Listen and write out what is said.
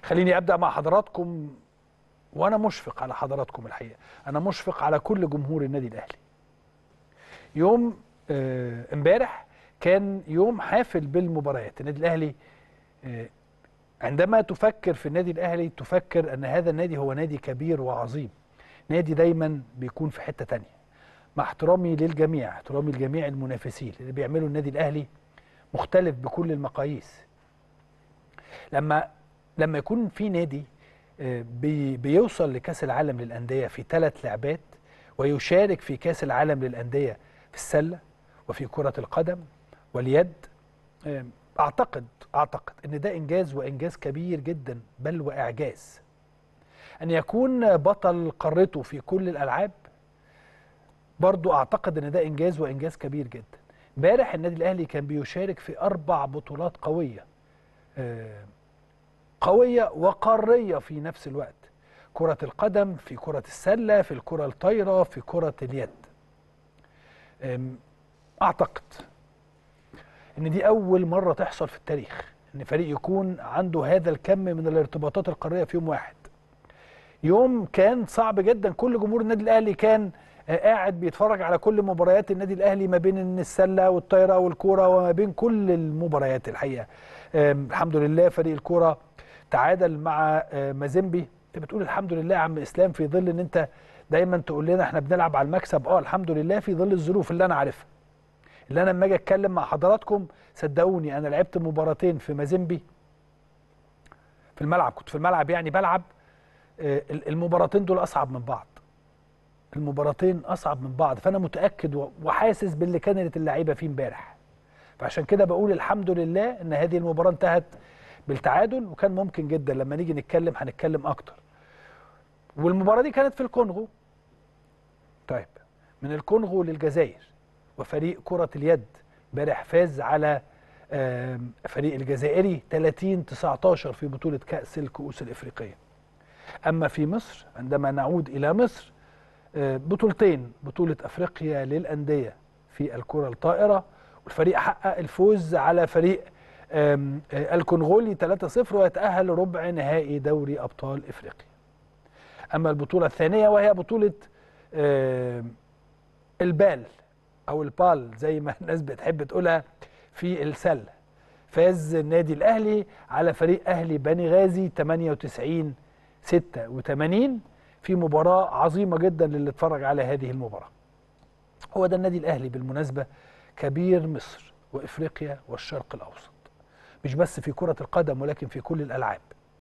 خليني ابدا مع حضراتكم وانا مشفق على حضراتكم الحقيقه انا مشفق على كل جمهور النادي الاهلي يوم آه، امبارح كان يوم حافل بالمباريات النادي الاهلي آه، عندما تفكر في النادي الاهلي تفكر ان هذا النادي هو نادي كبير وعظيم نادي دايما بيكون في حته تانية مع احترامي للجميع احترامي لجميع المنافسين اللي بيعملوا النادي الاهلي مختلف بكل المقاييس لما لما يكون في نادي آه، بي بيوصل لكاس العالم للانديه في ثلاث لعبات ويشارك في كاس العالم للانديه في السله وفي كره القدم واليد آه، اعتقد اعتقد ان ده انجاز وانجاز كبير جدا بل واعجاز ان يكون بطل قارته في كل الالعاب برضو اعتقد ان ده انجاز وانجاز كبير جدا امبارح النادي الاهلي كان بيشارك في اربع بطولات قويه آه، قويه وقاريه في نفس الوقت كره القدم في كره السله في الكره الطايره في كره اليد أم، اعتقد ان دي اول مره تحصل في التاريخ ان فريق يكون عنده هذا الكم من الارتباطات القاريه في يوم واحد يوم كان صعب جدا كل جمهور النادي الاهلي كان آه، قاعد بيتفرج على كل مباريات النادي الاهلي ما بين السله والطايره والكوره وما بين كل المباريات الحقيقه آم، الحمد لله فريق الكوره تعادل مع آه، مازيمبي انت بتقول الحمد لله يا عم اسلام في ظل ان انت دايما تقول لنا احنا بنلعب على المكسب اه الحمد لله في ظل الظروف اللي انا عارفها اللي انا لما اجي اتكلم مع حضراتكم صدقوني انا لعبت مباراتين في مازيمبي في الملعب كنت في الملعب يعني بلعب آه، المباراتين دول اصعب من بعض المباراتين اصعب من بعض فانا متاكد و- وحاسس باللي كانت اللعيبه فيه امبارح فعشان كده بقول الحمد لله ان هذه المباراه انتهت بالتعادل وكان ممكن جدا لما نيجي نتكلم هنتكلم اكتر والمباراه دي كانت في الكونغو طيب من الكونغو للجزائر وفريق كره اليد امبارح فاز على آم، فريق الجزائري 30 19 في بطوله كاس الكؤوس الافريقيه اما في مصر عندما نعود الى مصر آه، بطولتين بطوله افريقيا للانديه في الكره الطائره والفريق حقق الفوز على فريق آم، آه، الكونغولي 3-0 ويتاهل ربع نهائي دوري ابطال افريقيا اما البطوله الثانيه وهي بطوله آم، البال او البال زي ما الناس بتحب تقولها في السله فاز النادي الاهلي على فريق اهلي بني غازي 98 86 في مباراه عظيمه جدا للي اتفرج على هذه المباراه هو ده النادي الاهلي بالمناسبه كبير مصر وافريقيا والشرق الاوسط مش بس في كره القدم ولكن في كل الالعاب